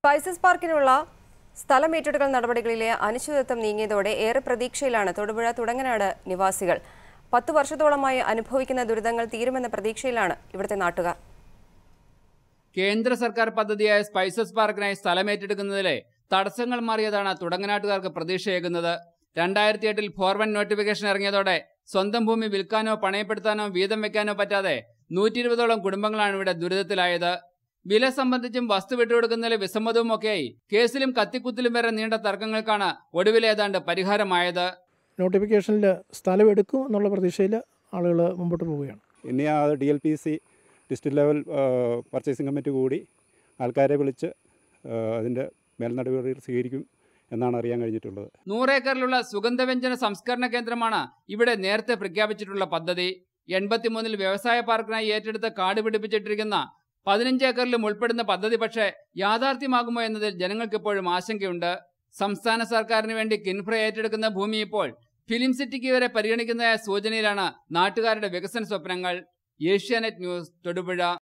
spices പാർക്കിനുള്ള സ്ഥലം ഏറ്റെടുക്കൽ നടപടികളിലെ അനിശ്ചിതത്വം നീങ്ങിയതോടെ ഏറെ പ്രതീക്ഷയിലാണ് തൊടുപുഴ തുടങ്ങനാട് നിവാസികൾ പത്ത് വർഷത്തോളമായി അനുഭവിക്കുന്ന ദുരിതങ്ങൾ തീരുമെന്ന പ്രതീക്ഷയിലാണ് ഇവിടുത്തെ നാട്ടുകാർ കേന്ദ്ര സർക്കാർ പദ്ധതിയായ സ്പൈസസ് പാർക്കിനായി സ്ഥലമേറ്റെടുക്കുന്നതിലെ തടസ്സങ്ങൾ മാറിയതാണ് തുടങ്ങനാട്ടുകാർക്ക് പ്രതീക്ഷയേകുന്നത് രണ്ടായിരത്തി എട്ടിൽ ഫോർ വൺ നോട്ടിഫിക്കേഷൻ ഇറങ്ങിയതോടെ സ്വന്തം ഭൂമി വിൽക്കാനോ പണയപ്പെടുത്താനോ വീതം വെക്കാനോ പറ്റാതെ നൂറ്റി ഇരുപതോളം കുടുംബങ്ങളാണ് ഇവിടെ ദുരിതത്തിലായത് വില സംബന്ധിച്ചും വസ്തു വിട്ടുകൊടുക്കുന്നതിലെ വിസമ്മതവും ഒക്കെയായി കേസിലും കത്തിക്കുത്തിലും വരെ നീണ്ട തർക്കങ്ങൾക്കാണ് ഒടുവിൽ ഏതാണ്ട് പരിഹാരമായത് നോട്ടിഫിക്കേഷനിൽ സ്ഥലം എടുക്കും എന്നുള്ള പ്രതീക്ഷയിൽ ആളുകൾ മുമ്പോട്ട് പോവുകയാണ് ഇനി ആ D L P C district level purchasing committee കൂടി ആൾക്കാരെ വിളിച്ച് ആ, അതിൻ്റെ മേൽനടപടികൾ സ്വീകരിക്കും എന്നാണ് അറിയാൻ കഴിഞ്ഞിട്ടുള്ളത് നൂറേക്കറിലുള്ള സുഗന്ധവ്യഞ്ജന സംസ്കരണ കേന്ദ്രമാണ് ഇവിടെ നേരത്തെ പ്രഖ്യാപിച്ചിട്ടുള്ള പദ്ധതി എൺപത്തിമൂന്നിൽ വ്യവസായ പാർക്കിനായി ഏറ്റെടുത്ത് കാട് പിടിപ്പിച്ചിട്ടിരിക്കുന്ന പതിനഞ്ച് ഏക്കറിലും ഉൾപ്പെടുന്ന പദ്ധതി പക്ഷേ യാഥാർത്ഥ്യമാകുമോ എന്നതിൽ ജനങ്ങൾക്കിപ്പോഴും ആശങ്കയുണ്ട് സംസ്ഥാന സർക്കാരിന് വേണ്ടി കിൻഫ്ര ഏറ്റെടുക്കുന്ന ഭൂമി ഇപ്പോൾ ഫിലിം സിറ്റിക്ക് വരെ പരിഗണിക്കുന്നതായ സൂചനയിലാണ് നാട്ടുകാരുടെ വികസന സ്വപ്നങ്ങൾ ഏഷ്യാനെറ്റ് ന്യൂസ് തൊടുപുഴ